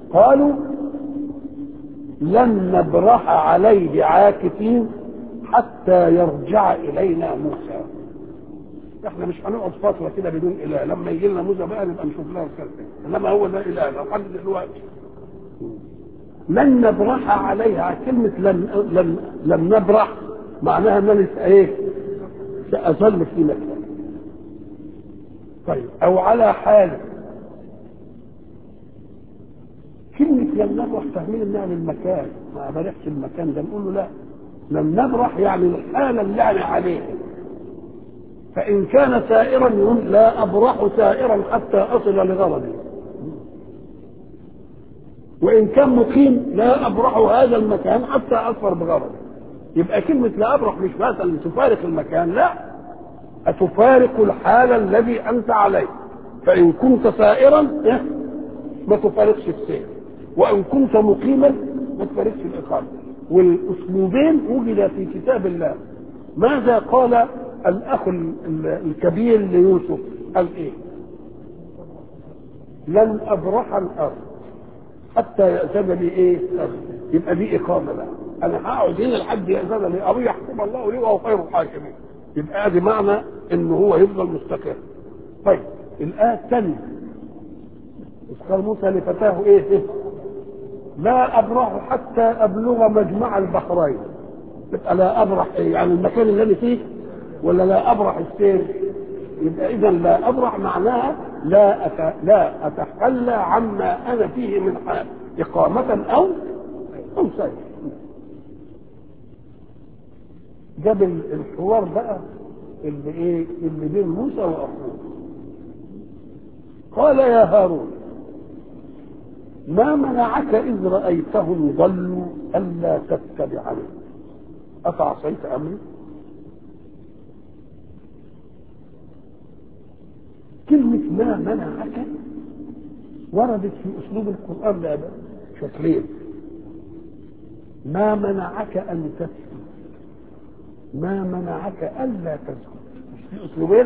قالوا لن نبرح عليه عاكفين حتى يرجع الينا موسى احنا مش هنقعد فتره كده بدون اله لما يجي لنا موسى بقى نبقى نشوف لها الكلام انما هو ده اله لحد دلوقتي لن نبرح عليها كلمة لن لن لن نبرح معناها انني ايه؟ سأظل في مكان. طيب أو على حال كلمة لن نبرح فاهمين انها للمكان ما برحش المكان ده نقول له لا لن نبرح يعني الحالة اللي انا عليها فإن كان سائرا يقول لا أبرح سائرا حتى أصل لغرضي وإن كان مقيم لا أبرح هذا المكان حتى أصفر بغرضي يبقى كلمة لا أبرح مش مثلا تفارق المكان لا أتفارق الحال الذي أنت عليه فإن كنت سائرا ما تفارقش السير وإن كنت مقيما ما تفارقش الإقامة والأسلوبين وجد في كتاب الله ماذا قال الأخ الكبير ليوسف قال إيه لن أبرح الأرض حتى يأذن لي إيه يبقى دي إقامة بقى أنا هقعد هنا لحد يأذن لي أو يحكم الله لي وهو خير الحاكمين يبقى ادي معنى إن هو يفضل مستقر طيب الآية الثانية قال موسى لفتاه إيه, إيه لا أبرح حتى أبلغ مجمع البحرين يبقى لا أبرح إيه يعني المكان اللي أنا فيه ولا لا أبرح السير يبقى إذا لا أبرح معناها لا أت... لا أتخلى عما أنا فيه من حال إقامة أو أو سير جاب الحوار بقى اللي إيه اللي بين موسى وأخوه قال يا هارون ما منعك إذ رأيتهم ضلوا ألا تتبعني أفعصيت أمري كلمة ما منعك وردت في أسلوب القرآن لا شكلين ما منعك أن تسجد ما منعك ألا تسجد مش في أسلوبين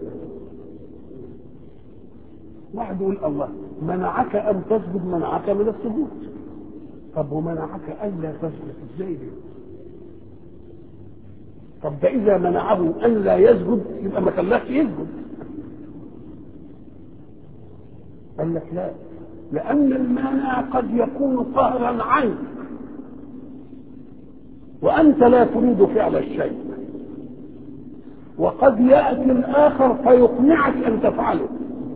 واحد يقول الله منعك أن تسجد منعك من السجود طب ومنعك ألا تسجد ازاي دي طب ده إذا منعه أن لا يسجد يبقى ما خلاش يسجد قال لك لا لأن المانع قد يكون قهرا عنك وأنت لا تريد فعل الشيء وقد يأتي الآخر فيقنعك أن تفعله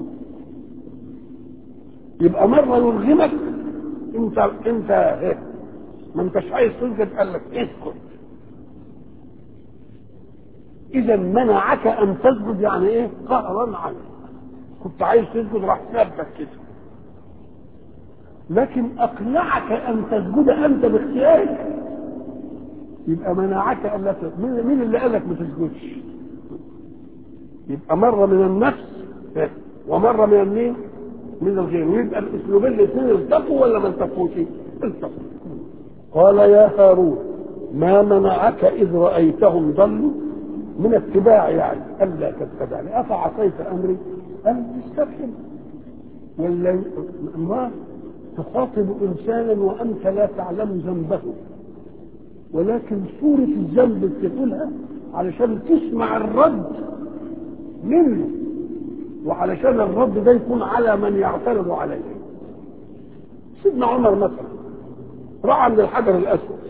يبقى مرة يلغمك انت انت هيك ما انتش عايز تسجد قال لك اسكت اذا منعك ان تسجد يعني ايه قهرا عنك كنت عايز تسجد راح سابك كده لكن اقنعك ان تسجد انت باختيارك يبقى منعك ان لا تسجد مين اللي قال لك ما تسجدش يبقى مره من النفس ومره من المين من الغير ويبقى الاسلوبين الاثنين التقوا ولا ما التقوش التقوا قال يا هارون ما منعك اذ رايتهم ضلوا من اتباع يعني الا تتبعني افعصيت امري ان تستفهم ولا امراه تخاطب انسانا وانت لا تعلم ذنبه ولكن صورة الذنب بتقولها علشان تسمع الرد منه وعلشان الرد ده يكون على من يعترض عليه سيدنا عمر مثلا راح عند الحجر الاسود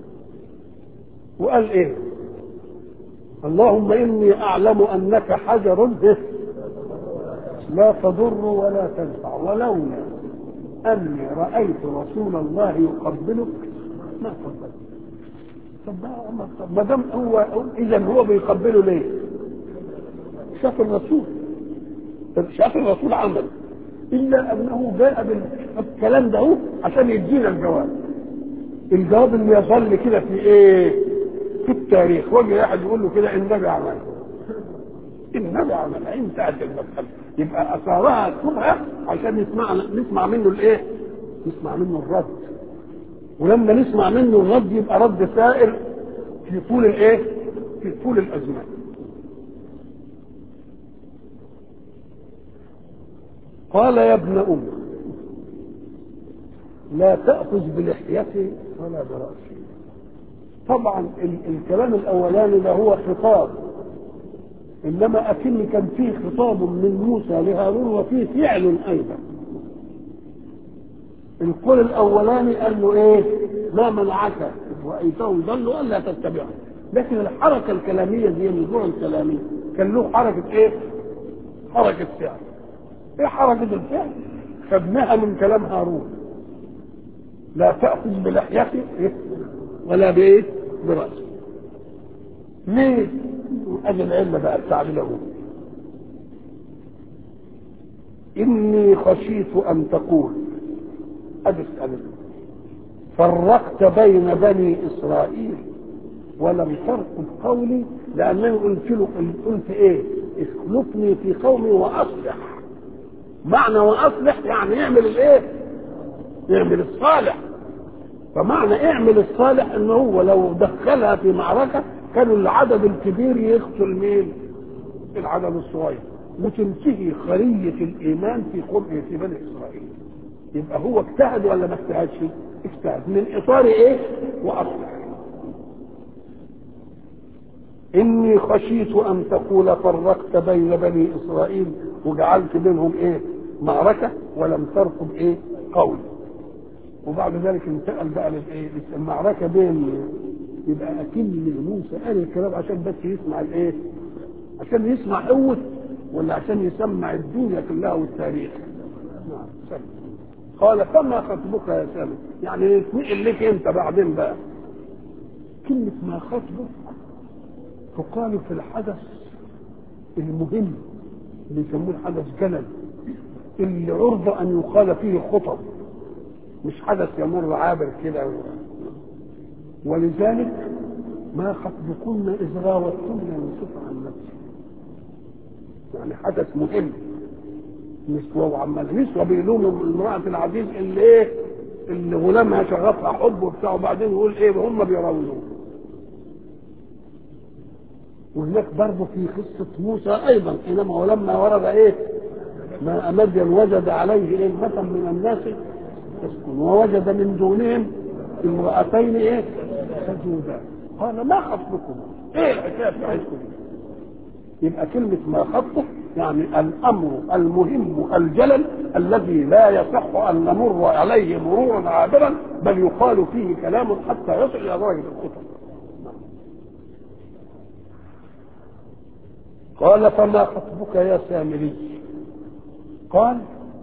وقال ايه اللهم اني اعلم انك حجر لا تضر ولا تنفع ولولا اني رايت رسول الله يقبلك ما قبلت طب عمر طب ما دام هو اذا هو بيقبله ليه؟ شاف الرسول شاف الرسول عمل الا انه جاء بالكلام ده عشان يدينا الجواب الجواب اللي يظل كده في ايه في التاريخ وجه واحد يقول له كده النبي عمل النبي عمل انتهت المسألة يبقى اثارها الشبهه عشان نسمع نسمع منه الايه نسمع منه الرد ولما نسمع منه الرد يبقى رد سائر في طول الايه في طول الازمان قال يا ابن أم لا تأخذ بلحيته ولا برأسه طبعا ال- الكلام الأولاني ده هو خطاب إنما أكن كان فيه خطاب من موسى لهارون وفيه فعل أيضا القول الأولاني قال له إيه ما منعك إذ رأيتهم ضلوا ألا تتبعهم لكن الحركة الكلامية دي النزوع الكلامي كان له حركة إيه حركة فعل إيه حركة الفعل خدناها من كلام هارون لا تأخذ بلحيته إيه؟ ولا بإيه برأسه ليه ادي العلة بقى بتاع له إني خشيت أن تقول أدي السؤال فرقت بين بني إسرائيل ولم ترقب قولي لأنني قلت له قلت إيه اخلفني في قومي وأصلح معنى وأصلح يعني اعمل الإيه يعمل الصالح فمعنى اعمل الصالح ان هو لو دخلها في معركه كانوا العدد الكبير يقتل مين؟ العدد الصغير وتنتهي خلية الإيمان في قرب في بني إسرائيل يبقى هو اجتهد ولا ما اجتهدش؟ اجتهد من إطار إيه؟ وأصلح إني خشيت أن تقول فرقت بين بني إسرائيل وجعلت بينهم إيه؟ معركة ولم ترقب إيه؟ قولي وبعد ذلك انتقل بقى للايه المعركه بين يبقى اكن موسى قال الكلام عشان بس يسمع الايه عشان يسمع قوه ولا عشان يسمع الدنيا كلها والتاريخ نعم سمع. قال فما خطبك يا سامي يعني نتنقل لك انت بعدين بقى كلمة ما خطبك تقال في الحدث المهم اللي يسموه الحدث جلل اللي عرض ان يقال فيه خطب مش حدث يمر عابر كده ولذلك ما خطبكن إذ راوتن يوسف عن نفسه يعني حدث مهم نسوة وعمال نسوة بيلوموا امرأة العزيز اللي ايه اللي غلامها شغفها حب وبتاع وبعدين يقول ايه هم بيراودوه وهناك برضه في قصة موسى أيضا حينما ولما ورد إيه؟ ما مدين وجد عليه إيه مثل من الناس تسكن ووجد من دونهم امرأتين ايه سجودان قال ما خطبكم ايه الحكايه بتاعتكم يبقى كلمة ما خطه يعني الأمر المهم الجلل الذي لا يصح أن نمر عليه مرورا عابرا بل يقال فيه كلام حتى يصل إلى درجة الخطب قال فما خطبك يا سامري قال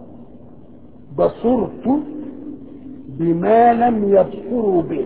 بصرت بما لم يبصروا به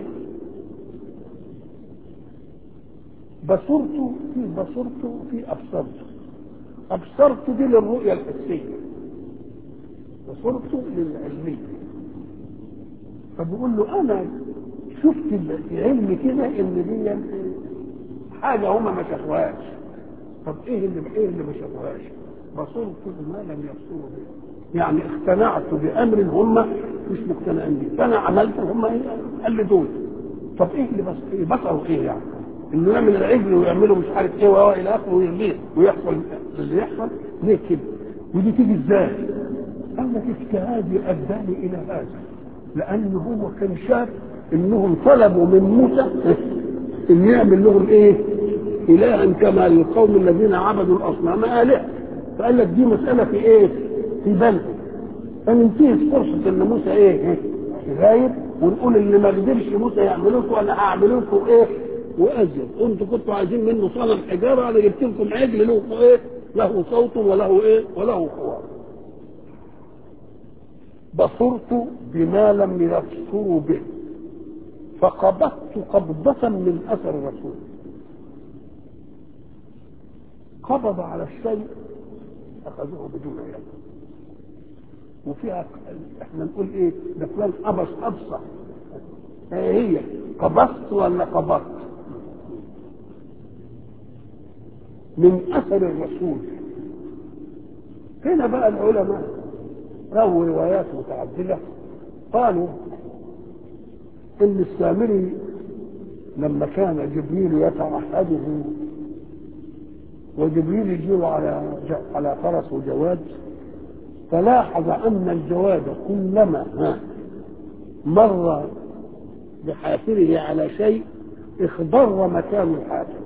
بصرت في بصرت في ابصرت ابصرت دي للرؤيه الحسيه بصرت للعلميه فبيقول له انا شفت العلم كده ان دي حاجه هما ما شافوهاش طب ايه اللي ايه اللي ما شافوهاش بصرت بما لم يبصروا به يعني اقتنعت بامر هم مش مقتنعين بيه فانا عملت هم ايه قلدوني طب ايه اللي بس إيه بصروا ايه يعني انه يعمل العجل ويعملوا مش عارف ايه وهو الى اخره ويرميه ويحصل اللي يحصل ليه كده ودي تيجي ازاي قال لك اجتهادي اداني الى هذا لانه هو كان شاف انهم طلبوا من موسى ان يعمل لهم ايه الها كما للقوم الذين عبدوا الاصنام الهه فقال لك دي مساله في ايه في بلد فننتهز فرصة ان موسى ايه غايب ونقول اللي ما قدرش موسى يعملوا لكم انا هعمل لكم ايه وازيد انتوا كنتوا عايزين منه صنم حجاره انا جبت لكم عجل له ايه له صوت وله ايه وله خوار بصرت بما لم يبصروا به فقبضت قبضة من اثر الرسول قبض على الشيء اخذوه بدون علم وفيها احنا نقول ايه ده فلان قبض قبصه ايه هي قبضت ولا قبضت من اثر الرسول هنا بقى العلماء رووا روايات متعدده قالوا ان السامري لما كان جبريل يتعهده وجبريل يجيله على على فرس وجواد فلاحظ ان الجواد كلما ها مر بحافره على شيء اخضر مكان الحافر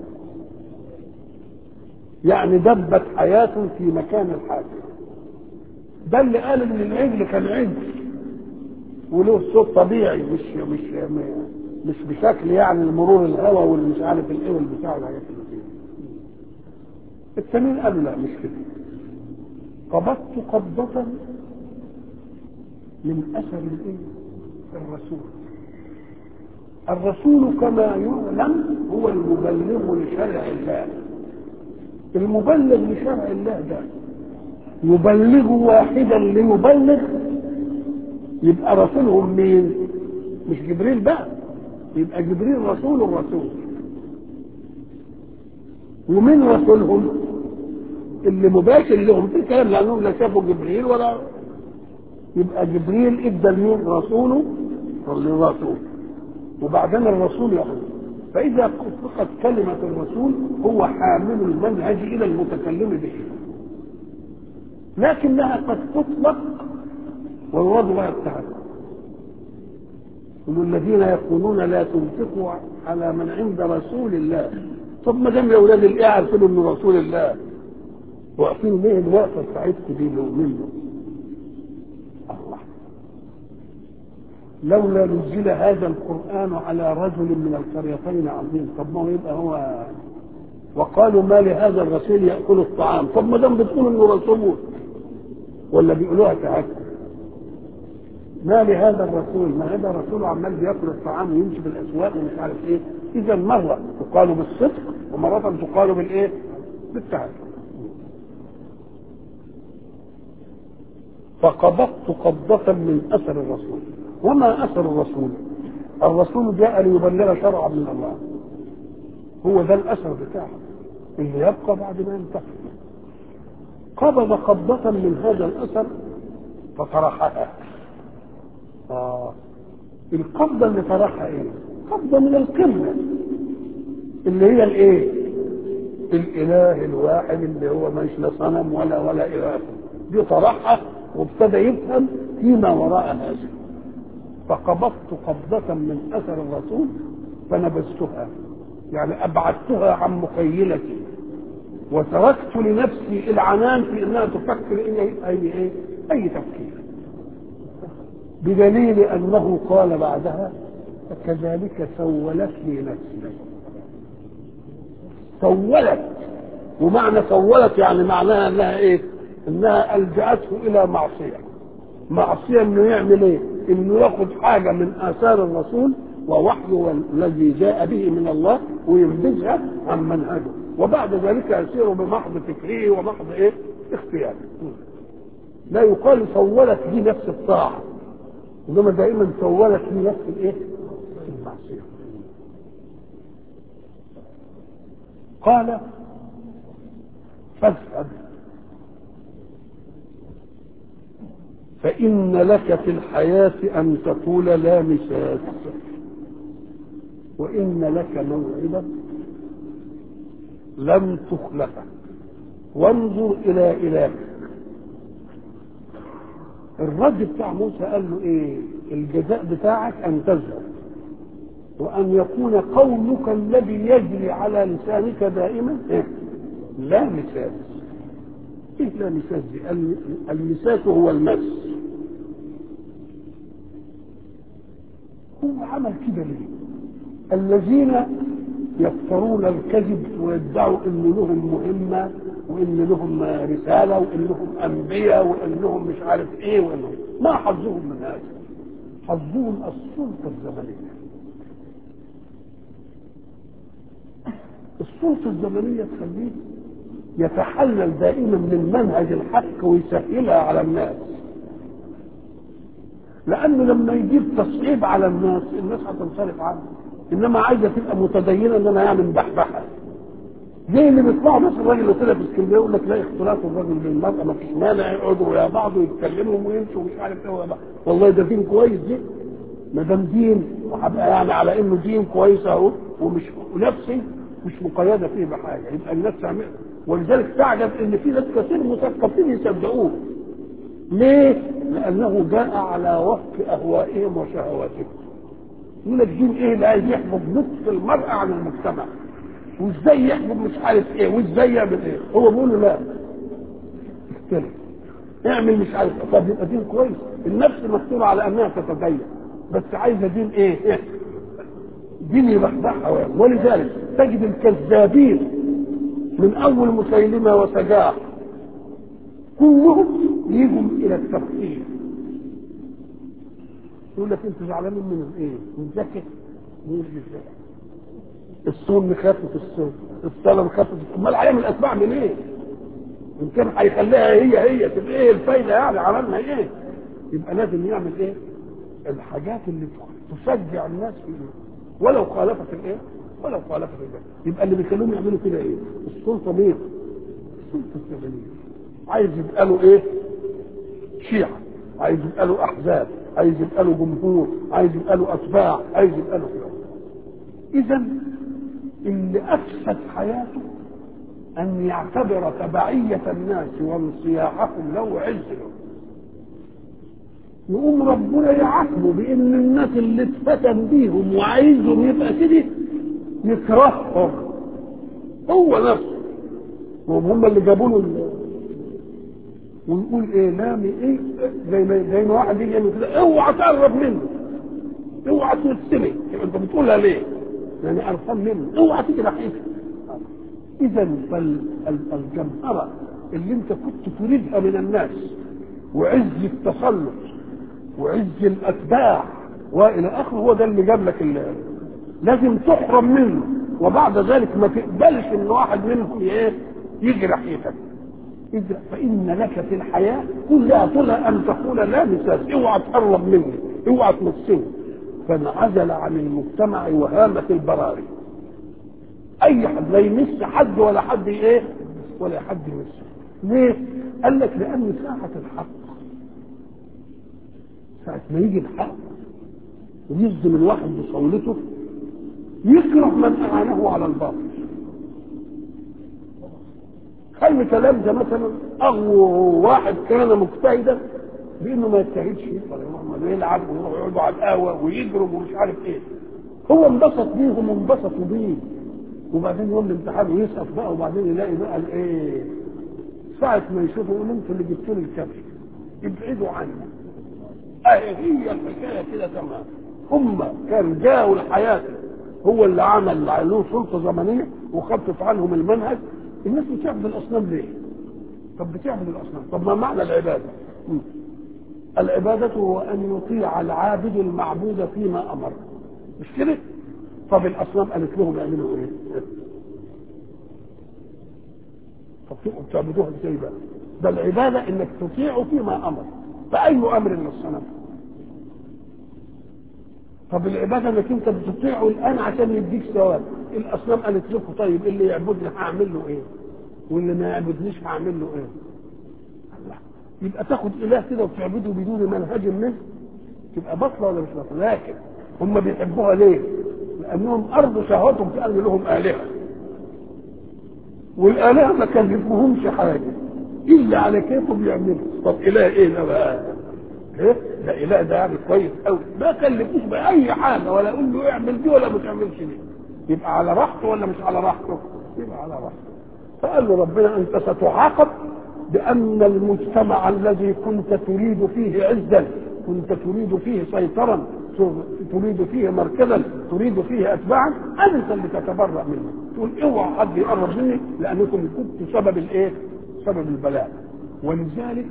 يعني دبت حياة في مكان الحافر ده اللي قال ان العجل كان عجل وله صوت طبيعي مش مش مش بشكل يعني مرور الهواء واللي مش عارف الايه والبتاع والحاجات اللي فيه التانيين قالوا لا مش كده قبضت قبضة من أثر الإيه؟ الرسول الرسول كما يعلم هو المبلغ لشرع الله المبلغ لشرع الله ده يبلغ واحدا ليبلغ يبقى رسولهم مين مش جبريل بقى يبقى جبريل رسول الرسول ومن رسولهم اللي مباشر لهم في كلام لانهم لا شافوا جبريل ولا يبقى جبريل ادى لمين رسوله للرسول وبعدين الرسول يقول فاذا اطلقت كلمه الرسول هو حامل المنهج الى المتكلم به لكنها قد تطلق والوضع لا يتهمها هم الذين يقولون لا تنفقوا على من عند رسول الله طب ما دام يا اولاد الايه عارفين انه رسول الله واقفين ليه الوقفه بتاعتكم دي منه الله لولا نزل هذا القران على رجل من القريتين عظيم طب ما هو يبقى هو وقالوا ما لهذا الرسول ياكل الطعام طب ما دام بتقول انه رسول ولا بيقولوها تهكم ما لهذا الرسول ما هذا رسول عمال بياكل الطعام ويمشي في الاسواق ومش عارف ايه اذا مره تقال بالصدق ومره تقال بالايه بالتعب فقبضت قبضة من أثر الرسول وما أثر الرسول الرسول جاء ليبلغ شرعا من الله هو ده الأثر بتاعه اللي يبقى بعد ما ينتهي قبض قبضة من هذا الأثر فطرحها آه. القبضة اللي طرحها ايه؟ قبضة من القمة اللي هي الايه؟ الاله الواحد اللي هو مش لا صنم ولا ولا اله دي طرحها وابتدى يفهم فيما وراء هذا فقبضت قبضة من اثر الرسول فنبذتها يعني ابعدتها عن مخيلتي وتركت لنفسي العنان في انها تفكر اي اي اي, أي تفكير بدليل انه قال بعدها فكذلك سولت لي نفسي سولت ومعنى سولت يعني معناها انها ايه انها الجاته الى معصيه معصيه انه يعمل ايه انه ياخذ حاجه من اثار الرسول ووحيه الذي جاء به من الله وينبذها عن منهجه وبعد ذلك يسير بمحض فكره ومحض ايه اختياره لا يقال سولت لي نفس الطاعه انما دائما سولت لي نفس الايه المعصيه قال فاذهب فإن لك في الحياة أن تقول لا مساس وإن لك موعدا لم تخلفه وانظر إلى إلهك الرد بتاع موسى قال له ايه الجزاء بتاعك ان تذهب وان يكون قولك الذي يجري على لسانك دائما إيه؟ لا مساس ايه لا مساس دي المساس هو المس هو عمل كده ليه الذين يفترون الكذب ويدعوا ان لهم مهمه وان لهم رساله وانهم انبياء وانهم مش عارف ايه وانهم ما حظهم من هذا حظهم السلطه الزمنيه السلطه الزمنيه تخليه يتحلل دائما من منهج الحق ويسهلها على الناس لانه لما يجيب تصعيب على الناس الناس هتنصرف عنه انما عايزه تبقى متدينه ان انا اعمل بحبحه زي اللي بيطلعوا مثلا الراجل اللي طلع في اسكندريه يقول لك لا اختلاط الرجل بالمراه ما فيش مانع يقعدوا ويا بعض ويتكلموا ويمشوا ومش عارف ايه بعض والله ده دين كويس دي ما دام دين وهبقى يعني على انه دين كويس اهو ومش ونفسي مش مقيده فيه بحاجه يبقى الناس تعمل ولذلك تعجب ان في ناس كثير مثقفين يصدقوه ليه؟ لأنه جاء على وفق أهوائهم وشهواتهم يقول لك دين ايه اللي عايز يحفظ نصف المرأة عن المجتمع وازاي يحفظ مش عارف ايه وازاي يعمل ايه هو بيقول له لا اختلف اعمل مش عارف ايه طب يبقى دين كويس النفس مكتوبة على انها تتدين بس عايزة دين ايه, إيه؟ دين يبحبحها ولذلك تجد الكذابين من اول مسيلمة وسجاح كلهم يجوا الى التفكير يقول لك انتوا زعلانين من ايه؟ من زكاه؟ من ازاي؟ الصوم خفف الصوم، الصلاه خفف امال هيعمل اتباع من ايه؟ ان كان هيخليها هي هي تبقى ايه الفايده يعني عملنا ايه؟ يبقى لازم يعمل ايه؟ الحاجات اللي تشجع الناس في ايه؟ ولو خالفت الايه؟ ولو خالفت الايه؟ يبقى اللي بيخلوهم يعملوا كده ايه؟ السلطه مين؟ السلطه السبيليه عايز يبقى له ايه؟ شيعه عايز يبقى له احزاب عايز يبقى له جمهور عايز يبقى له اتباع عايز يبقى له كده اذا اللي افسد حياته ان يعتبر تبعيه الناس وانصياعهم له عز له يقوم ربنا يعاقبه بان الناس اللي اتفتن بيهم وعايزهم يبقى كده يكرههم هو نفسه وهم هم اللي جابوا له ويقول ايه نامي ايه زي ما زي ما واحد يجي يعمل كده اوعى تقرب منه اوعى تمسني انت بتقولها ليه؟ يعني قرفان منه اوعى تيجي ناحيته اذا فالجمهره اللي انت كنت تريدها من الناس وعز التسلط وعز الاتباع والى اخره هو ده اللي جاب لك اللي لازم تحرم منه وبعد ذلك ما تقبلش ان واحد منهم ايه يجي ناحيتك إذا فإن لك في الحياة كلها طلع أن تقول لا مساس اوعى تقرب مني اوعى تمسني فانعزل عن المجتمع وهامة البراري أي حد لا يمس حد ولا حد إيه ولا حد يمسه ليه؟ قال لك لأن ساعة الحق ساعة ما يجي الحق ويصدم الواحد بصولته يكره من أعانه على الباطل خلي كلام ده مثلا اغوى واحد كان مجتهدا بانه ما يجتهدش ولا يروح يلعب ويروح يقعدوا على القهوه ويجروا ومش عارف ايه هو انبسط بيهم وانبسطوا بيه وبعدين يوم الامتحان ويسقط بقى وبعدين يلاقي بقى الايه ساعة ما يشوفوا يقول انتوا اللي جبتوا لي الكبش ابعدوا عني اه هي الحكايه كده تمام هم كان جاءوا الحياه هو اللي عمل له سلطه زمنيه وخفف عنهم المنهج الناس بتعبد الاصنام ليه؟ طب بتعبد الاصنام طب ما معنى العباده؟ م. العبادة هو أن يطيع العابد المعبود فيما أمر مش كده؟ طب الأصنام قالت لهم يعملوا إيه؟ طب بتعبدوها إزاي بقى؟ ده العبادة إنك تطيع فيما أمر فأي أمر من الصنم؟ طب العبادة انك انت بتطيعه الان عشان يديك ثواب الاصنام قالت لكم طيب اللي يعبدني هعمل له ايه واللي ما يعبدنيش هعمل له ايه الله يبقى تاخد اله كده وتعبده بدون منهج منه تبقى بطله ولا مش بطله لكن هم بيحبوها ليه لانهم ارضوا شهوتهم كان لهم الهه والالهه ما كلفوهمش حاجه الا على كيفهم يعملوا طب اله ايه ده بقى ايه ده اله ده يعني كويس قوي ما كلفوش باي حاجه ولا اقول له اعمل دي ولا ما تعملش دي يبقى على راحته ولا مش على راحته يبقى على راحته فقال له ربنا انت ستعاقب بان المجتمع الذي كنت تريد فيه عزا كنت تريد فيه سيطرا تريد فيه مركزا تريد فيه اتباعا انت اللي تتبرأ منه تقول اوعى حد يقرب مني لانكم كنتوا سبب الايه؟ سبب البلاء ولذلك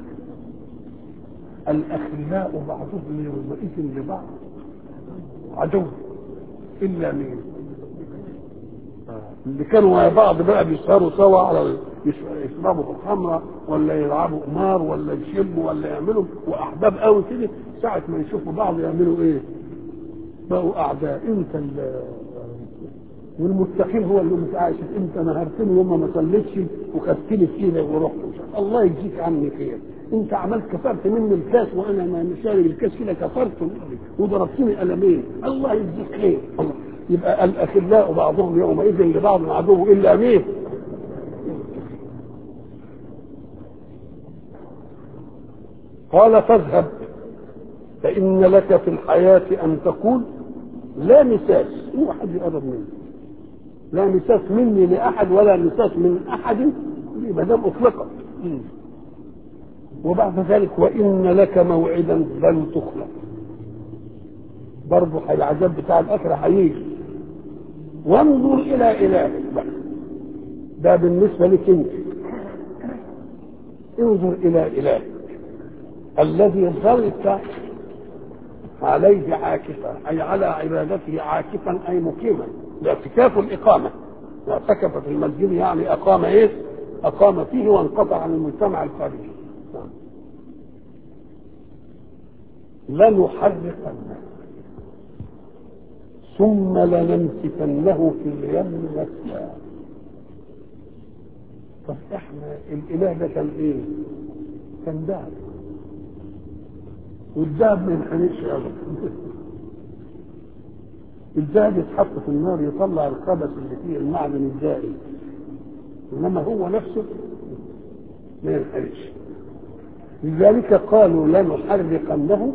الأخلاء بعضهم يومئذ لبعض عدو إلا مين اللي كانوا مع بعض بقى بيسهروا سوا على يشربوا خمرة ولا يلعبوا قمار ولا يشموا ولا يعملوا وأحباب قوي كده ساعة ما يشوفوا بعض يعملوا إيه؟ بقوا أعداء أنت والمتقين هو اللي متعايش انت نهرتني وما ما صليتش وخدتني في ايدك ورحت الله يجزيك عني خير انت عملت كفرت مني الكاس وانا ما شارب الكاس كده كفرت وضربتني قلمين الله يجزيك خير الله يبقى الاخلاء بعضهم يومئذ لبعض عدو الا مين قال فاذهب فإن لك في الحياة أن تقول لا مساس هو حد يقرب مني لا مساس مني لأحد ولا مساس من أحد ما دام أطلقت وبعد ذلك وإن لك موعدا لن تخلق برضه العذاب بتاع الآخرة هيجي وانظر إلى إلهك بقى ده بالنسبة لك أنت انظر إلى إلهك الذي ظلت عليه عاكفا أي على عبادته عاكفا أي مقيما الاعتكاف الإقامة اعتكف في المسجد يعني أقام إيه؟ أقام فيه وانقطع عن المجتمع الخارجي لنحرقنه ثم لننسفنه في اليم نسفا طب احنا الاله ده كان ايه؟ كان دهب والذهب ما ينحنيش ابدا الذهب يتحط في النار يطلع الخبث اللي فيه المعدن الزائد انما هو نفسه ما ينحنيش لذلك قالوا لنحرقنه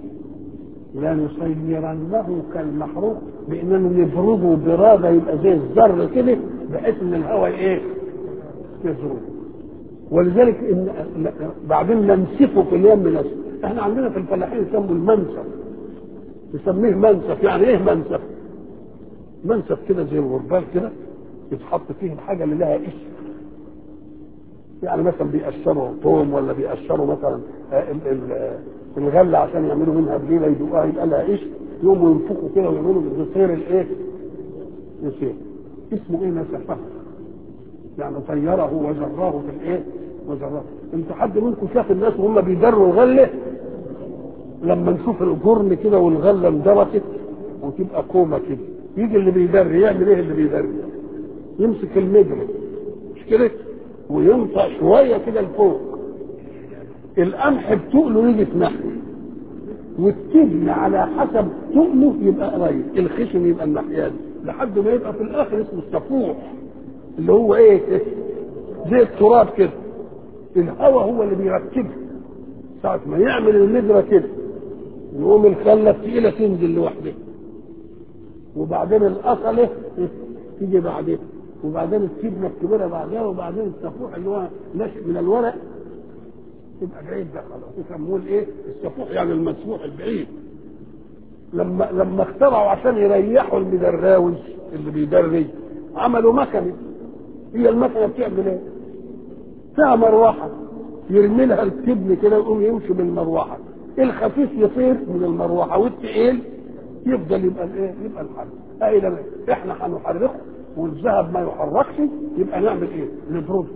لنصيرنه كالمحروق باننا نبرده براده يبقى زي الذر كده بحيث ان الهواء ايه؟ يزرد ولذلك إن بعدين ننسفه في اليم نسف احنا عندنا في الفلاحين يسموا المنسف يسميه منسف يعني ايه منسف؟ منسف كده زي الغربال كده يتحط فيه الحاجه اللي لها اسم يعني مثلا بيقشروا طوم ولا بيقشروا مثلا الغله عشان يعملوا منها بليله يدوقوها يبقى لها اسم يقوموا ينفخوا كده ويعملوا يصير الايه؟ يصير اسمه ايه نسفه يعني طيره وجراه في الايه؟ وجراه انت حد منكم شاف الناس وهم بيدروا الغله لما نشوف الجرن كده والغله اندرست وتبقى كومه كده يجي اللي بيدري يعمل ايه اللي بيدري؟ يمسك المجرم مش كده؟ وينطق شويه كده لفوق القمح بتقله يجي في ناحيه والتبن على حسب تقله يبقى قريب الخشن يبقى الناحيه دي لحد ما يبقى في الاخر اسمه الصفوح اللي هو ايه زي التراب كده الهواء هو اللي بيركبه ساعة ما يعمل المجرى كده يقوم الخلة الثقيلة تنزل لوحدها وبعدين الأصلة تيجي بعدين وبعدين التبنة الكبيرة بعدها وبعدين الصفوح اللي هو ناشئ من الورق يبقى بعيد ده خلاص يسموه الايه؟ الصفوح يعني المسفوح البعيد لما لما اخترعوا عشان يريحوا المدراوي اللي بيدري عملوا مكنه هي المكنه بتعمل ايه؟ فيها مروحه يرمي لها التبن كده ويقوم يمشي بالمروحه الخفيف يطير من المروحه والتقيل يفضل يبقى الايه؟ يبقى الحل اي احنا هنحرقه والذهب ما يحركش يبقى نعمل ايه؟ نبرده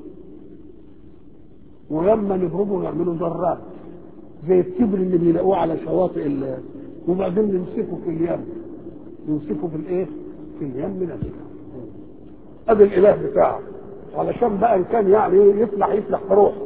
ولما نبرده نعمله ذرات زي التبر اللي بيلاقوه على شواطئ ال وبعدين نمسكه في اليم نمسكه في الايه؟ في اليم نفسه ادي الاله بتاعه علشان بقى ان كان يعني يفلح يفلح بروحه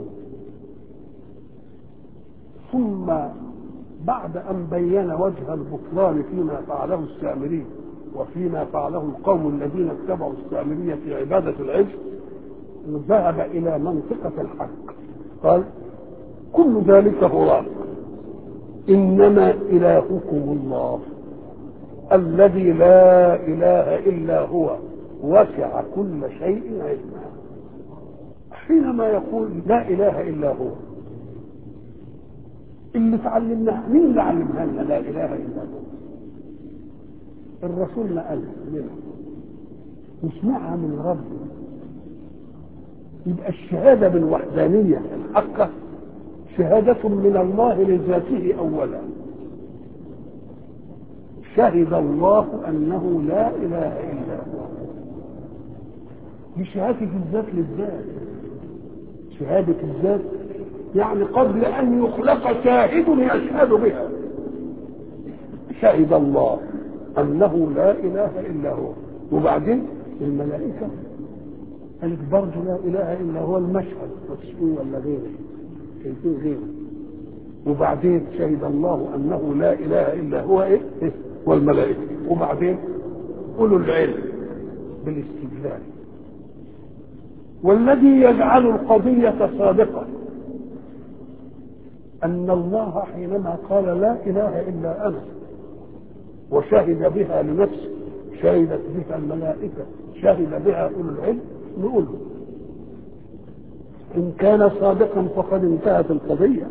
ثم بعد ان بين وجه البطلان فيما فعله السامري وفيما فعله القوم الذين اتبعوا السامريه في عباده العجل ذهب الى منطقه الحق قال كل ذلك هراء انما الهكم الله الذي لا اله الا هو وسع كل شيء علما حينما يقول لا اله الا هو اللي تعلمناه مين اللي علمها لنا لا اله الا هو الرسول ما قال لنا نسمعها من ربنا يبقى الشهاده بالوحدانيه الحقه شهاده من الله لذاته اولا شهد الله انه لا اله الا هو دي شهاده الذات للذات شهاده الذات يعني قبل ان يخلق شاهد يشهد بها شهد الله انه لا اله الا هو وبعدين الملائكه قالت برضه لا اله الا هو المشهد مفيش ولا غيره شايفين غيره وبعدين شهد الله انه لا اله الا هو ايه والملائكه وبعدين اولو العلم بالاستدلال والذي يجعل القضيه صادقه أن الله حينما قال لا إله إلا أنا وشهد بها لنفسه شهدت بها الملائكة شهد بها أولو العلم نقول له إن كان صادقا فقد انتهت القضية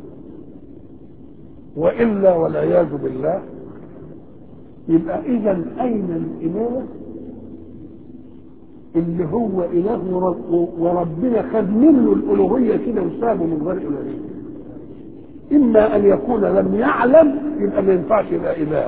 وإلا والعياذ بالله يبقى إذا أين الإله اللي هو إله ورب وربنا خد منه الألوهية كده وسابه من غير ألوهية إما أن يكون لم يعلم يبقى ما ينفعش يبقى إله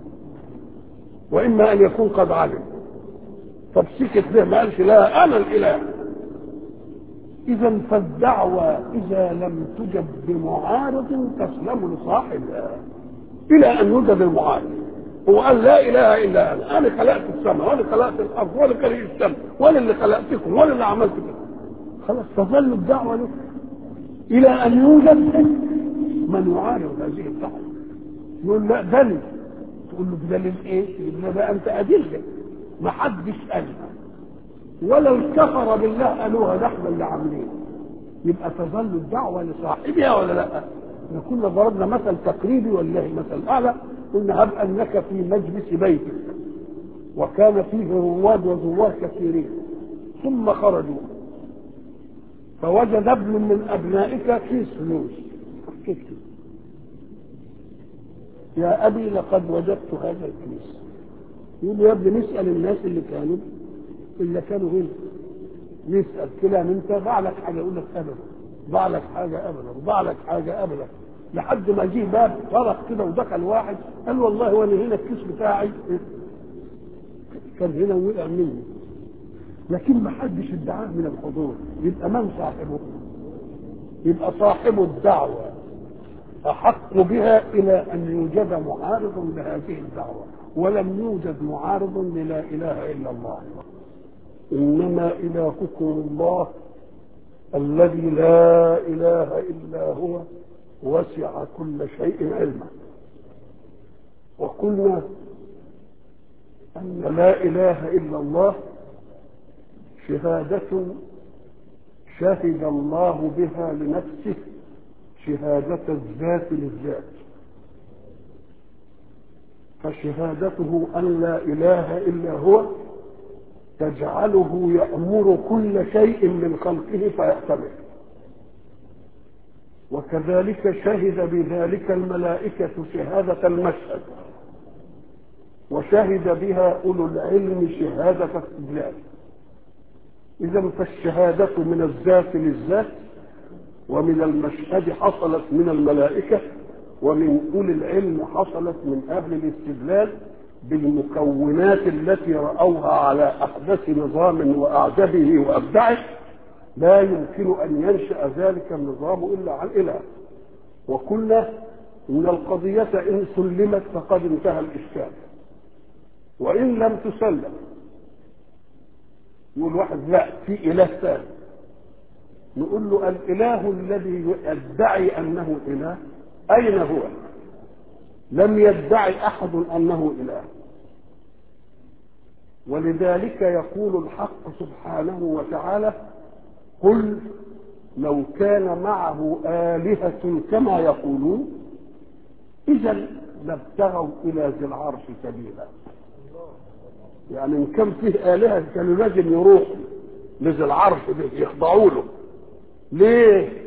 وإما أن يكون قد علم طب سكت ليه ما قالش لا أنا الإله إذا فالدعوة إذا لم تجب بمعارض تسلم لصاحبها إلى أن يوجد المعارض هو قال لا إله إلا أنا أنا خلقت السماء وأنا خلقت الأرض وأنا خلقت السماء وأنا اللي خلقتكم وأنا اللي عملت كده خلاص تظل الدعوة له إلى أن يوجد من يعارض هذه الدعوة يقول لا دليل تقول له بدليل إيه؟ يقول له بقى أنت أدلة ما حدش قالها ولو كفر بالله قالوها ده احنا اللي عاملين يبقى تظل الدعوه لصاحبها ولا لا؟ احنا كنا ضربنا مثل تقريبي والله مثل اعلى قلنا هب انك في مجلس بيتك وكان فيه رواد وزوار كثيرين ثم خرجوا فوجد ابن من ابنائك كيس فلوس كتب يا ابي لقد وجدت هذا الكيس يقول له يا ابني نسال الناس اللي كانوا اللي كانوا هنا يسأل كده من انت ضاع لك حاجة يقول لك أبدا ضاع لك حاجة أبدا ضاع لك حاجة أبدا لحد ما جه باب طرق كده ودخل واحد قال والله وانا هنا الكيس بتاعي كان هنا وقع مني لكن ما حدش ادعاه من الحضور يبقى من صاحبه يبقى صاحب الدعوة أحق بها إلى أن يوجد معارض لهذه الدعوة ولم يوجد معارض للا إله إلا الله إنما إلهكم الله الذي لا إله إلا هو وسع كل شيء علما وقلنا أن لا إله إلا الله شهادة شهد الله بها لنفسه شهادة الذات للذات فشهادته أن لا إله إلا هو تجعله يأمر كل شيء من خلقه فيأتمر وكذلك شهد بذلك الملائكة شهادة المشهد وشهد بها أولو العلم شهادة استدلال إذا فالشهادة من الذات للذات ومن المشهد حصلت من الملائكة ومن أولي العلم حصلت من أهل الاستدلال بالمكونات التي رأوها على أحدث نظام وأعجبه وأبدعه لا يمكن أن ينشأ ذلك النظام إلا عن إله وقلنا إن القضية إن سلمت فقد انتهى الإشكال وإن لم تسلم يقول واحد لا في إله ثاني نقول له الإله الذي يدعي أنه إله أين هو؟ لم يدعي أحد أنه إله ولذلك يقول الحق سبحانه وتعالى قل لو كان معه آلهة كما يقولون إذا لابتغوا إلى ذي العرش سبيلا يعني إن كان فيه آلهة كانوا لازم يروحوا لذي العرش يخضعوا له ليه؟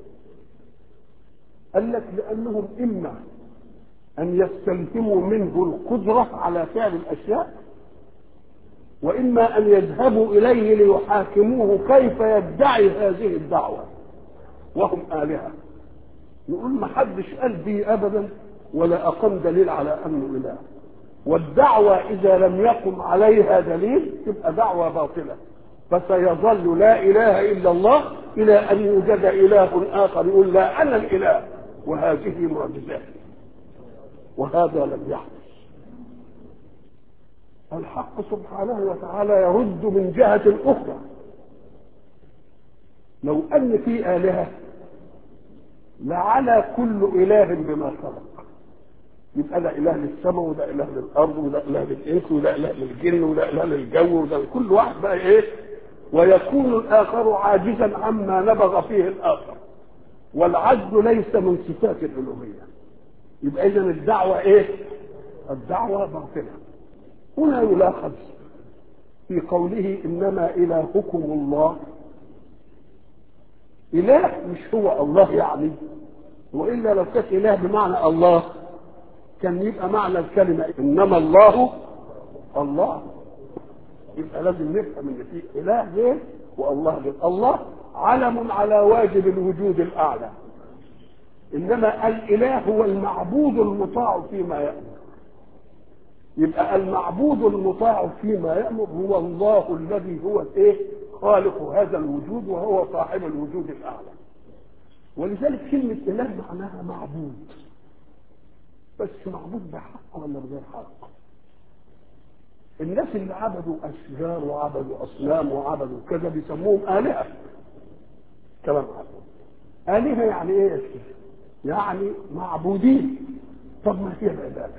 قال لك لأنهم إما أن يستلهموا منه القدرة على فعل الأشياء وإما أن يذهبوا إليه ليحاكموه كيف يدعي هذه الدعوة وهم آلهة نقول ما حدش قال بي أبدا ولا أقام دليل على أنه إله والدعوة إذا لم يقم عليها دليل تبقى دعوة باطلة فسيظل لا إله إلا الله إلى أن يوجد إله آخر يقول لا أنا الإله وهذه معجزات وهذا لم يحدث الحق سبحانه وتعالى يرد من جهة أخرى لو أن في آلهة لعلى كل إله بما خلق يبقى ده إله للسماء وده إله للأرض وده إله للإنس وده إله للجن وده إله للجو وده كل واحد بقى إيه ويكون الآخر عاجزا عما نبغ فيه الآخر والعجز ليس من صفات الالوهيه يبقى اذا الدعوه ايه الدعوه باطله هنا يلاحظ في قوله انما الهكم الله اله مش هو الله يعني والا لو كانت اله بمعنى الله كان يبقى معنى الكلمه انما الله الله يبقى لازم نفهم ان في اله غير والله غير الله علم على واجب الوجود الاعلى انما الاله هو المعبود المطاع فيما يامر يبقى المعبود المطاع فيما يامر هو الله الذي هو الايه خالق هذا الوجود وهو صاحب الوجود الاعلى ولذلك كلمه اله معناها معبود بس معبود بحق ولا بغير حق الناس اللي عبدوا اشجار وعبدوا اصنام وعبدوا كذا بيسموهم الهه كلام عبد الهه يعني ايه يا شيخ يعني معبودين طب ما هي العباده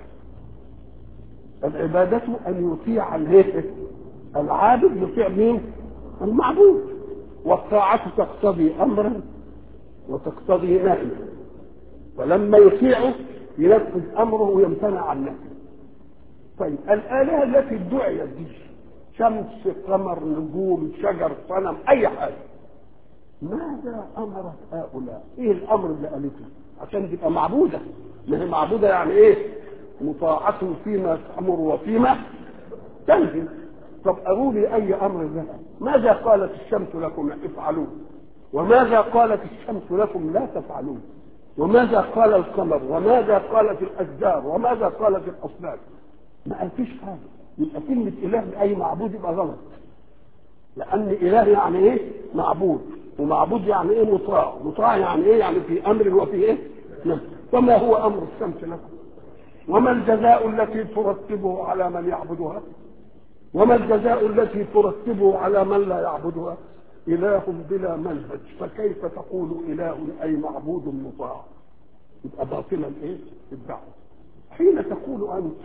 العباده ان يطيع الايه العابد يطيع مين المعبود والطاعه تقتضي امرا وتقتضي نهيا فلما يطيعه ينفذ امره ويمتنع عن نهيه طيب الآلهة التي ادعيت دي شمس قمر نجوم شجر صنم أي حاجة ماذا أمرت هؤلاء؟ إيه الأمر اللي قالته؟ عشان تبقى معبودة ما هي معبودة يعني إيه؟ مطاعة فيما تأمر وفيما تنهي طب قالوا لي أي أمر لها؟ ماذا قالت الشمس لكم افعلوا؟ وماذا قالت الشمس لكم لا تفعلون؟ وماذا قال القمر؟ وماذا قالت الأشجار؟ وماذا قالت الأصنام؟ ما قالفيش حاجه يبقى كلمه اله باي معبود يبقى غلط لان اله يعني ايه معبود ومعبود يعني ايه مطاع مطاع يعني ايه يعني في امر وفي ايه نعم وما هو امر الشمس لكم وما الجزاء التي ترتبه على من يعبدها وما الجزاء التي ترتبه على من لا يعبدها اله بلا منهج فكيف تقول اله اي معبود مطاع يبقى باطلا ايه الدعوه حين تقول انت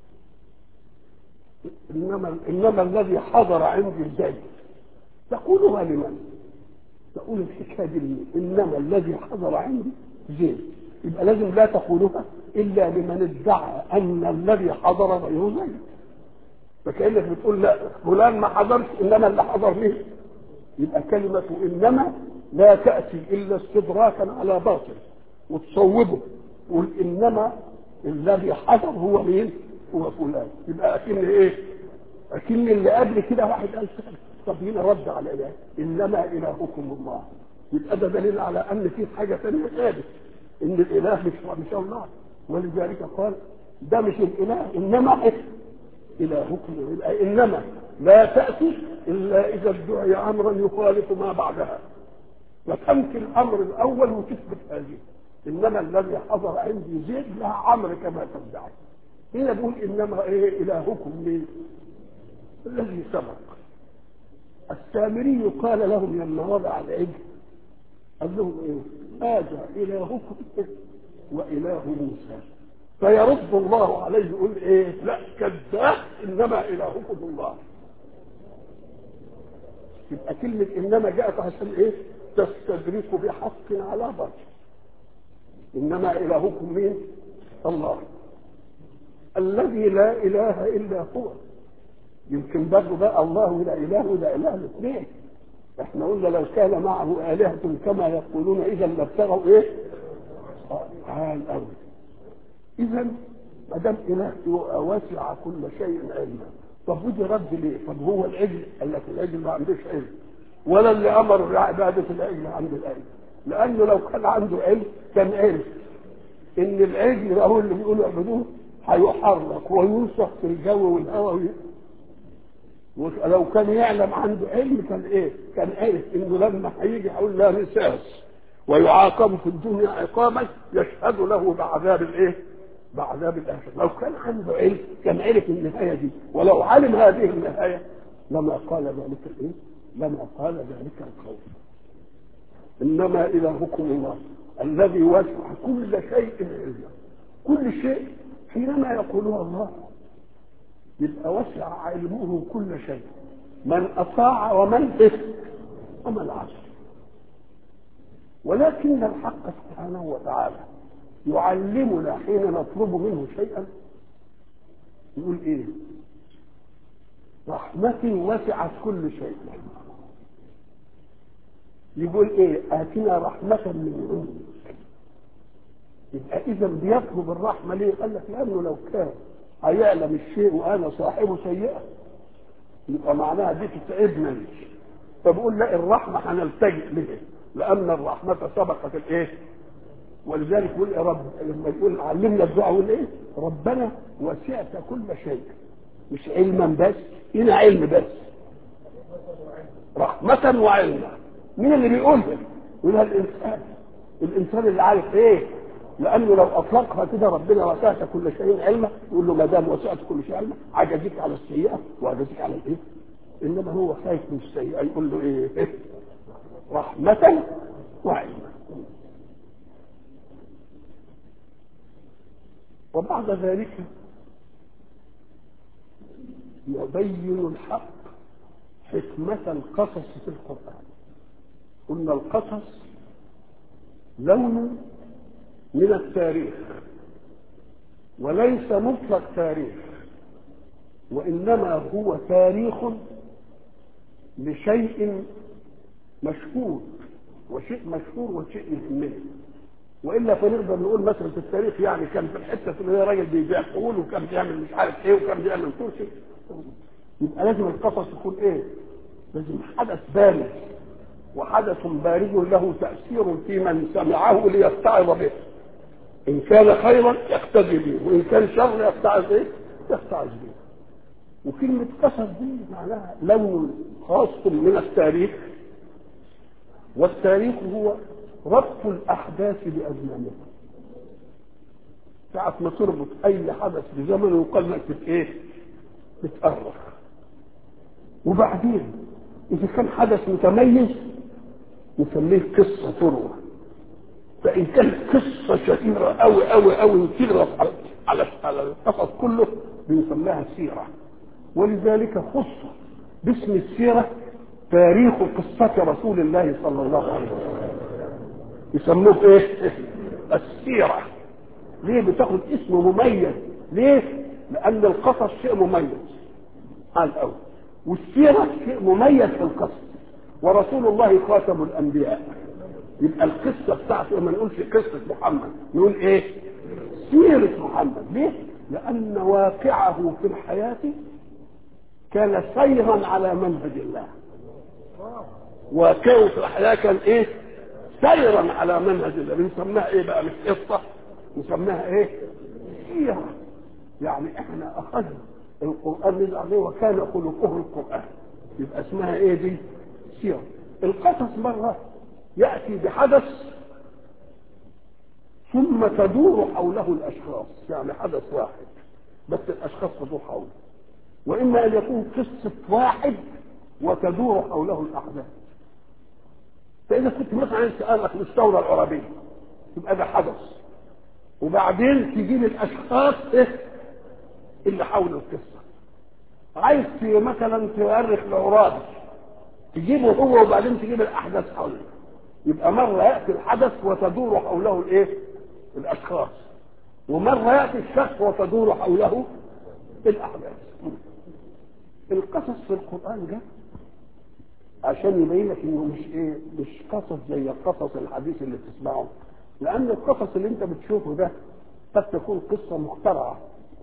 انما انما الذي حضر عندي زيد تقولها لمن؟ تقول الحكايه دي انما الذي حضر عندي زيد يبقى لازم لا تقولها الا لمن ادعى ان الذي حضر غير زيد فكانك بتقول لا فلان ما حضرش انما اللي حضر ليه يبقى كلمه انما لا تاتي الا استدراكا على باطل وتصوبه قول انما الذي حضر هو مين؟ هو فلان يبقى اكن ايه اكن اللي قبل كده واحد قال طب هنا رد على اله انما الهكم الله يبقى ده دليل على ان في حاجه ثانيه ثابت ان الاله مش مش الله ولذلك قال ده مش الاله انما إيه؟ الهكم يبقى انما لا تاتي الا اذا ادعي امرا يخالف ما بعدها فتنفي الامر الاول وتثبت هذه انما الذي حضر عندي زيد لها امر كما تدعي هنا بيقول انما ايه الهكم مين الذي سبق السامري قال لهم لما وضع العجل قال لهم ايه هذا الهكم واله موسى فيرد الله عليه يقول ايه لا كذاب انما الهكم الله يبقى كلمة إنما جاءت عشان إيه؟ تستدرك بحق على باطل. إنما إلهكم مين؟ الله. الذي لا اله الا هو يمكن برضه بقى الله لا اله ولا اله الاثنين احنا قلنا لو كان معه الهه كما يقولون اذا لابتغوا ايه؟ تعال قوي اذا ما دام اله واسع كل شيء علما طب ودي رد ليه؟ طب هو العجل قال لك العجل ما عندوش علم ولا اللي امر بعباده العجل عنده العلم لانه لو كان عنده علم كان عرف ان العجل هو اللي بيقولوا اعبدوه هيحرك وينصح في الجو والهواء ولو كان يعلم عنده علم كان ايه؟ كان عارف انه لما هيجي هيقول لا مساس ويعاقب في الدنيا عقابا يشهد له بعذاب الايه؟ بعذاب الاخره، لو كان عنده علم كان عرف النهايه دي، ولو علم هذه النهايه لما قال ذلك الايه؟ لما قال ذلك القول. انما الهكم الله الذي وسع كل شيء علما. كل شيء حينما يقولها الله يبقى وسع علمه كل شيء من اطاع ومن إثم ومن عصى ولكن الحق سبحانه وتعالى يعلمنا حين نطلب منه شيئا يقول ايه رحمتي وسعت كل شيء يقول ايه اتنا رحمة من عندك يبقى اذا بيطلب الرحمة ليه قال لك لانه لو كان هيعلم الشيء وانا صاحبه سيئة يبقى معناها دي تتعبنا ليه فبقول لا الرحمة هنلتجئ لها لأن الرحمة سبقت الإيه؟ ولذلك يقول يا رب لما يقول علمنا الدعاء يقول إيه؟ ربنا وسعت كل شيء مش علما بس هنا علم بس رحمة وعلما مين اللي بيقولها؟ يقولها الإنسان الإنسان اللي عارف إيه؟ لأنه لو أطلقها كده ربنا وسعت كل شيء علما يقول له ما دام وسعت كل شيء علما عجزك على السيئة وعجزك على الإيه؟ انما هو خايف من السيئه يقول له ايه رحمه وعلما وبعد ذلك يبين الحق حكمة القصص في القرآن قلنا القصص لون من التاريخ وليس مطلق تاريخ وإنما هو تاريخ لشيء مشهور وشيء مشهور وشيء يهمنا والا فنقدر نقول مثلا في التاريخ يعني كان في الحته اللي هي راجل بيبيع فول وكان بيعمل مش عارف ايه وكان بيعمل كرسي يبقى لازم القصص يكون ايه؟ لازم حدث بارز وحدث بارز له تاثير في من سمعه ليتعظ به ان كان خيرا يقتدي به وان كان شر يتعظ ايه؟ يتعظ به وكلمة قصص دي معناها لون خاص من التاريخ والتاريخ هو ربط الأحداث بأزمانها ساعة ما تربط أي حدث بزمن يقال لك بت إيه؟ بتأرخ وبعدين إذا كان حدث متميز نسميه قصة تروى فإن كانت قصة شهيرة أوي أوي أوي وتغرف على على على القصص كله بنسميها سيرة ولذلك خص باسم السيرة تاريخ قصة رسول الله صلى الله عليه وسلم يسموه ايه؟ السيرة ليه بتاخد اسم مميز ليه؟ لأن القصص شيء مميز على الأول والسيرة شيء مميز في القصص ورسول الله خاتم الأنبياء يبقى القصة بتاعته ما نقولش قصة محمد نقول ايه؟ سيرة محمد ليه؟ لأن واقعه في الحياة كان سيرا على منهج الله واقعه في الحياة كان ايه؟ سيرا على منهج الله بنسميها ايه بقى مش قصة نسميها ايه؟ سيرة يعني احنا اخذنا القرآن نزل عليه وكان خلقه القرآن يبقى اسمها ايه دي؟ سيرة القصص مرة يأتي بحدث ثم تدور حوله الأشخاص يعني حدث واحد بس الأشخاص تدور حوله وإما أن يكون قصة واحد وتدور حوله الأحداث فإذا كنت مثلا سألك الثورة العربية يبقى ده حدث وبعدين تجيب الأشخاص إيه اللي حول القصة عايز مثلا تؤرخ العرابي تجيبه هو وبعدين تجيب الأحداث حوله يبقى مرة يأتي الحدث وتدور حوله الإيه؟ الأشخاص ومرة يأتي الشخص وتدور حوله الأحداث القصص في القرآن ده عشان يبين لك انه مش ايه مش قصص زي القصص الحديث اللي بتسمعه لان القصص اللي انت بتشوفه ده قد تكون قصه مخترعه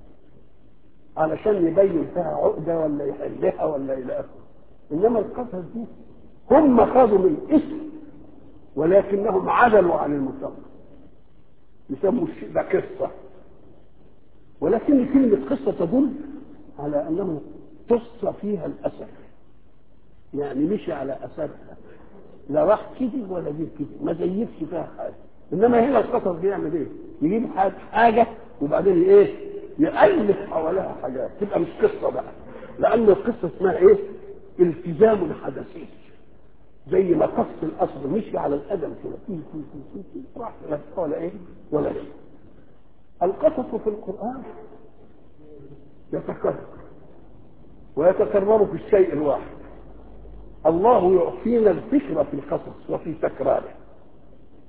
علشان يبين فيها عقده ولا يحلها ولا الى اخره انما القصص دي هم خدوا من اسم ولكنهم عدلوا عن المسمى يسموا الشيء ده قصه ولكن كلمه قصه تدل على انه قص فيها الاثر يعني مشي على اثرها لا راح كده ولا جه كده ما زيفش فيها حاجه انما هنا القصص بيعمل ايه؟ يجيب حاجه وبعدين ايه؟ يالف حواليها حاجات تبقى مش قصه بقى لان القصه اسمها ايه؟ التزام حدثي زي ما قص الاصل مشي على القدم كده راح لا ولا ايه؟ ولا ايه؟ القصص في القران يتكرر ويتكرر في الشيء الواحد الله يعطينا الفكرة في القصص وفي تكراره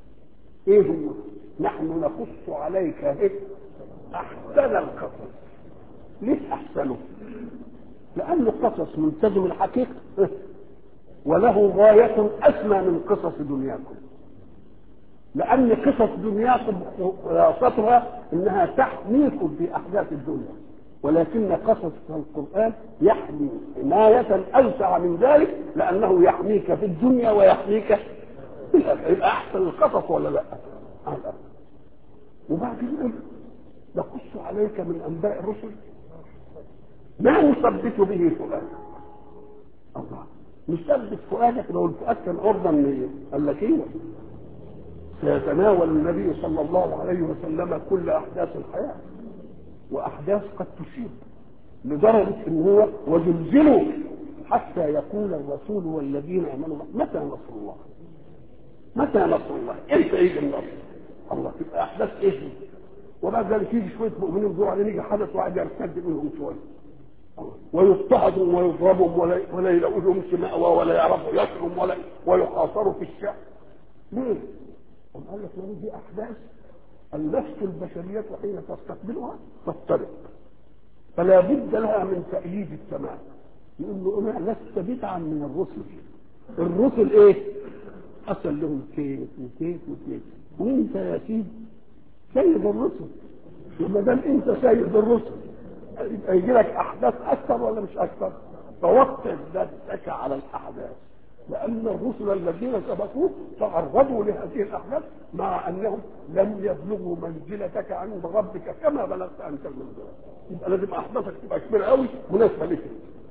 ايه هو نحن نقص عليك ايه احسن القصص ليه احسنه لانه قصص ملتزم الحقيقه وله غايه اسمى من قصص دنياكم لان قصص دنياكم خلاصتها انها تحميكم في احداث الدنيا ولكن قصص القران يحمي حمايه اوسع من ذلك لانه يحميك في الدنيا ويحميك في الاخره يبقى احسن القصص ولا لا؟ على الأرض. وبعدين يقول نقص عليك من انباء الرسل ما نثبت به فؤادك الله نثبت فؤادك لو الفؤاد كان عرضا من قال لك ايه سيتناول النبي صلى الله عليه وسلم كل احداث الحياه واحداث قد تصيب لدرجه ان هو وزلزلوا حتى يقول الرسول والذين امنوا متى نصر الله؟ متى نصر الله؟ امتى يجي النصر؟ الله تبقى احداث ايه دي؟ وبعد ذلك يجي شويه مؤمنين يدوروا عليه يجي حدث واحد يرتد منهم شويه ويضطهدوا ويضربوا ولا ولا يلاقوا لهم مأوى ولا يعرفوا يسروا ولا ويحاصروا في الشعب ليه؟ قال لك ما دي احداث النفس البشريه حين تستقبلها تضطرب فلا بد لها من تأييد السماء يقول له انا لست بدعا من الرسل الرسل ايه؟ اصل لهم كيف وكيف وكيف وانت يا سيدي سيد الرسل وما دام انت سيد الرسل يبقى يجي لك احداث اكثر ولا مش اكثر؟ فوقف ذاتك على الاحداث لأن الرسل الذين سبقوك تعرضوا لهذه الأحداث مع أنهم لم يبلغوا منزلتك عند ربك كما بلغت أنت المنزلة يبقى لازم أحداثك تبقى كبيرة قوي مناسبة لك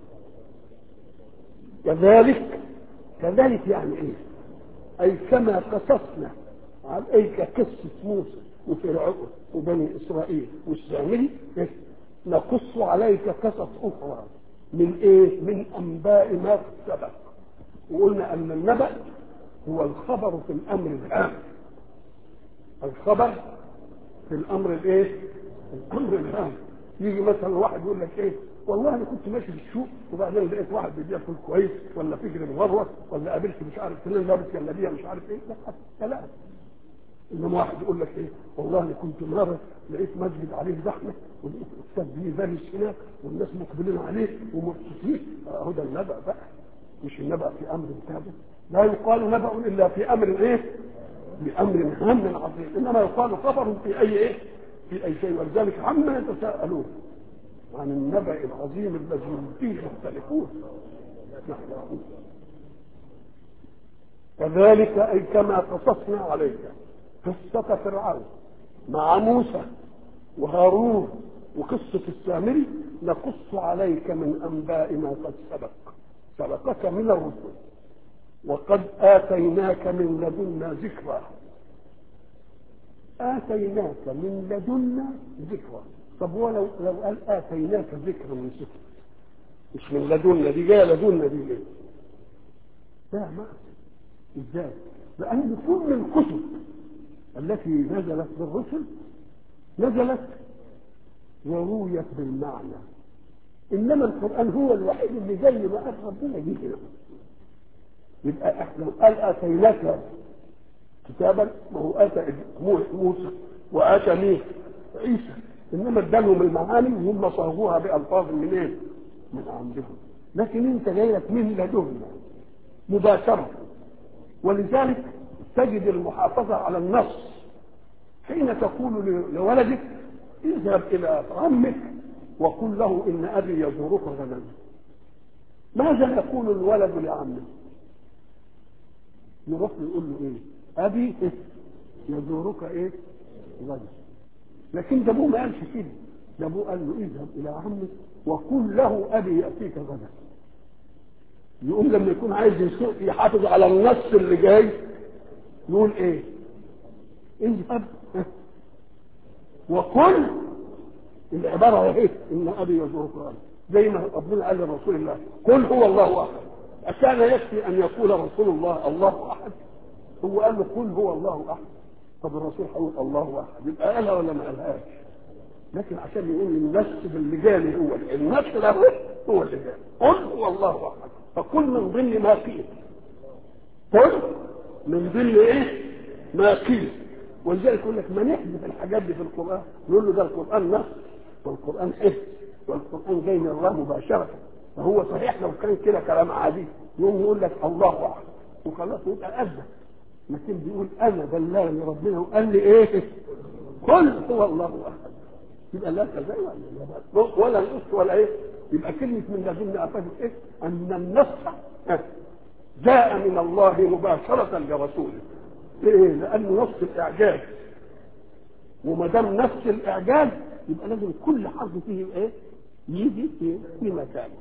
كذلك كذلك يعني إيه؟ أي كما قصصنا عليك قصة موسى وفرعون وبني إسرائيل والسامري نقص عليك قصص أخرى من إيه؟ من أنباء ما سبق وقلنا ان النبأ هو الخبر في الامر الهام الخبر في الامر الايه الامر الهام يجي مثلا واحد يقول لك ايه والله انا كنت ماشي في السوق وبعدين لقيت واحد بيبيع فول كويس ولا فكر مغروس ولا قابلت مش عارف فلان لابس جلابيه مش عارف ايه لا كلام انما واحد يقول لك ايه والله انا كنت مره لقيت مسجد عليه زحمه ولقيت الاستاذ بيبالغ هناك والناس مقبلين عليه ومبسوطين اهو ده النبأ بقى مش النبأ في أمر تابع لا يقال نبأ إلا في أمر إيه؟ بأمر هام عظيم إنما يقال خبر في أي إيه؟ في أي شيء ولذلك عما يتساءلون عن النبأ العظيم الذي هم فيه يختلفون نحن كذلك أي كما قصصنا عليك قصة فرعون مع موسى وهارون وقصة السامري نقص عليك من أنباء ما قد سبق سبقك من الرسل وقد آتيناك من لدنا ذكرى آتيناك من لدنا ذكرى طب ولو لو قال آتيناك ذكرى من ذكر مش من لدنا دي جايه لدنا دي ليه؟ لا ما ازاي؟ لأن كل الكتب التي نزلت بالرسل نزلت ورويت بالمعنى انما القران هو الوحيد اللي زي ما قال ربنا جه هنا يبقى احنا قال اتيناك كتابا ما هو اتى موسى واتى مين عيسى انما ادالهم المعاني وهم صاغوها بالفاظ منين؟ من عندهم لكن انت جاي لك من لدنا مباشره ولذلك تجد المحافظه على النص حين تقول لولدك اذهب الى عمك وقل له ان ابي يزورك غدا ماذا يقول الولد لعمه يروح يقول له ايه ابي يزورك ايه غدا لكن ده ابوه ما قالش كده ده ابوه قال له اذهب الى عمك وقل له ابي ياتيك غدا يقوم لما يكون عايز يحافظ على النص اللي جاي يقول ايه اذهب وقل العباره اهي ان ابي يزورك زي ما ربنا قال لرسول الله قل هو الله احد أكان يكفي أن يقول رسول الله الله أحد هو قال له قل هو الله أحد طب الرسول هيقول الله أحد يبقى قالها ولا ما قالهاش لكن عشان يقول النفس اللي جالي هو النفس ده هو اللي جالي قل هو الله أحد فقل من ضمن ما قيل قل من ضمن إيه ما قيل ولذلك يقول لك ما نحذف الحاجات دي في القران نقول له ده القران نص والقران حفظ والقران جاي من الله مباشره فهو صحيح لو كان كده كلام عادي يقوم يقول لك الله اعلم وخلاص يبقى اذن لكن بيقول انا بلغني ربنا وقال لي ايه قل هو الله احد يبقى لا كذا ولا ولا القص ولا ايه يبقى كلمه من لدن افادت ايه ان النص جاء من الله مباشره لرسوله ليه؟ لانه نص الاعجاز وما دام نفس الاعجاز يبقى لازم كل حرف فيه ايه؟ يجي في في مكانه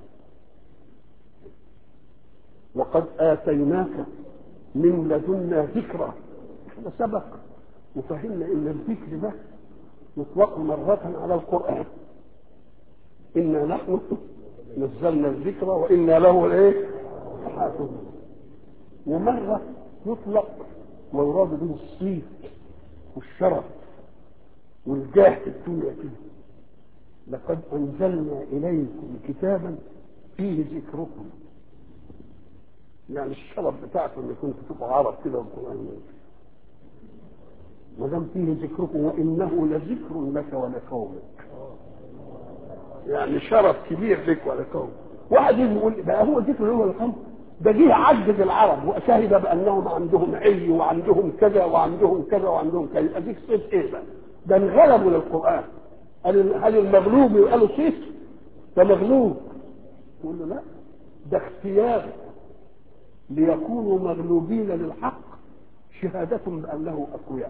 وقد اتيناك من لدنا ذكرى احنا سبق وفهمنا ان الذكر ده يطلق مرة على القرآن إنا نحن نزلنا الذكر وإنا له الايه؟ حافظون ومرة يطلق ويراد به الصيت والشرف والجاه في الدنيا كده لقد أنزلنا إليكم كتابا فيه ذكركم يعني الشرف بتاعكم ان كنتوا تبقوا عرب كده والقرآن ما دام فيه ذكركم وإنه لذكر لك ولقومك يعني شرف كبير لك ولقومك واحد يجي يقول بقى هو ذكر هو القوم ده جه عجز العرب وشهد بانهم عندهم عي وعندهم كذا وعندهم كذا وعندهم كذا يبقى ديك صيت ايه بقى؟ ده انغلبوا للقران هل هل المغلوب يبقى له صيت؟ ده مغلوب يقول له لا ده اختيار ليكونوا مغلوبين للحق شهادة بأنه أقوياء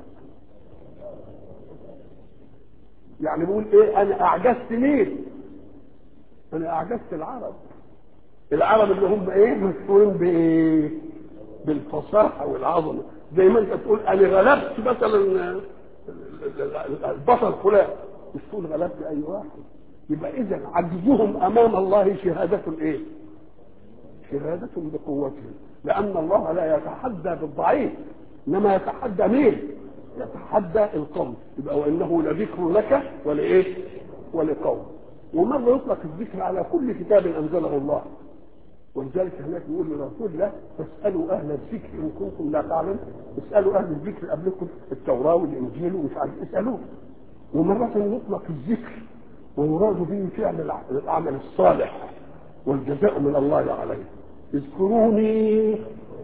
يعني بيقول ايه انا اعجزت مين انا اعجزت العرب العرب اللي هم ايه مشهورين بايه بالفصاحه والعظمه زي ما انت تقول انا غلبت مثلا البطل فلان مش تقول غلبت اي واحد يبقى اذا عجزهم امام الله شهاده ايه شهاده بقوتهم لان الله لا يتحدى بالضعيف انما يتحدى مين يتحدى القوم يبقى وانه لذكر لك ولايه ولقوم ومره يطلق الذكر على كل كتاب انزله الله ولذلك هناك يقول لرسول الله فاسالوا اهل الذكر ان كنتم لا تعلمون اسالوا اهل الذكر قبلكم التوراه والانجيل ومش عارف اسالوه ومرة يطلق الذكر ويراد به فعل العمل الصالح والجزاء من الله عليه اذكروني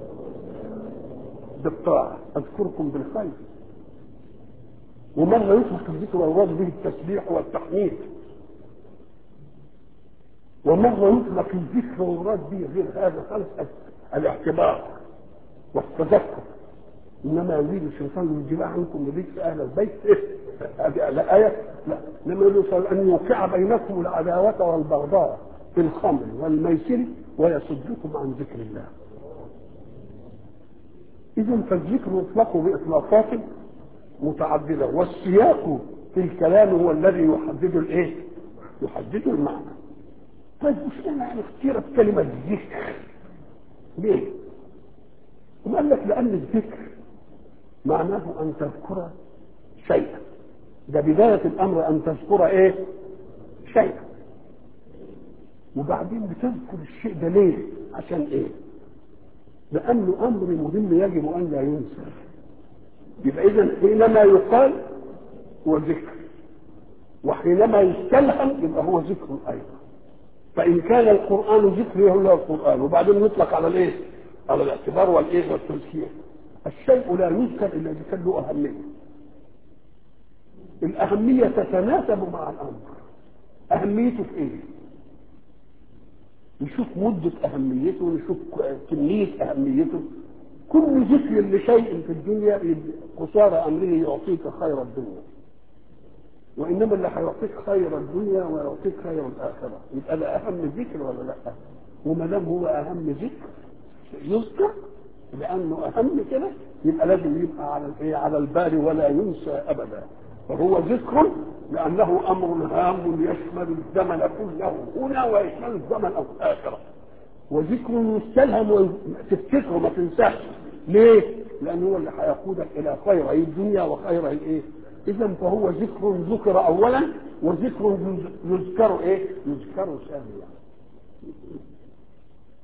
بالطاعة أذكركم بالخير ومرة يطلق الذكر ويراد به التسبيح والتحميد ومرة يطلق الذكر ويراد به غير هذا خلق الاعتبار والتذكر انما يريد الشيطان ان يجمع عنكم بذكر اهل البيت هذه الايه لا لما يريد ان يوقع بينكم العداوه والبغضاء في الخمر والميسر ويصدكم عن ذكر الله اذا فالذكر يطلق باطلاقات متعدده والسياق في الكلام هو الذي يحدد الايه؟ يحدد المعنى طيب مش يعني اختيرت كلمه ذكر ليه؟ وقال لك لان الذكر معناه ان تذكر شيئا ده بدايه الامر ان تذكر ايه؟ شيئا وبعدين بتذكر الشيء ده ليه؟ عشان ايه؟ لانه امر مهم يجب ان لا ينسى يبقى اذا حينما يقال هو ذكر وحينما يستلهم يبقى هو ذكر ايضا فان كان القران ذكر هو القران وبعدين يطلق على الايه؟ على الاعتبار والايه والتذكير الشيء لا يذكر الا اذا كان له اهميه الاهميه تتناسب مع الامر اهميته في ايه؟ نشوف مدة أهميته ونشوف كمية أهميته كل ذكر لشيء في الدنيا قصارى أمره يعطيك خير الدنيا وإنما اللي هيعطيك خير الدنيا ويعطيك خير الآخرة يبقى ده أهم ذكر ولا لا؟ وما دام هو أهم ذكر يذكر لأنه أهم كده يبقى لازم يبقى على الإيه؟ على البال ولا ينسى أبدا فهو ذكر لأنه أمر هام يشمل الزمن كله هنا ويشمل الزمن الآخرة وذكر يستلهم تفتكره ما تنساش ليه؟ لأنه هو اللي هيقودك إلى خير الدنيا وخير الإيه؟ إذا فهو ذكر ذكر أولا وذكر يذكر إيه؟ يذكر ثانيا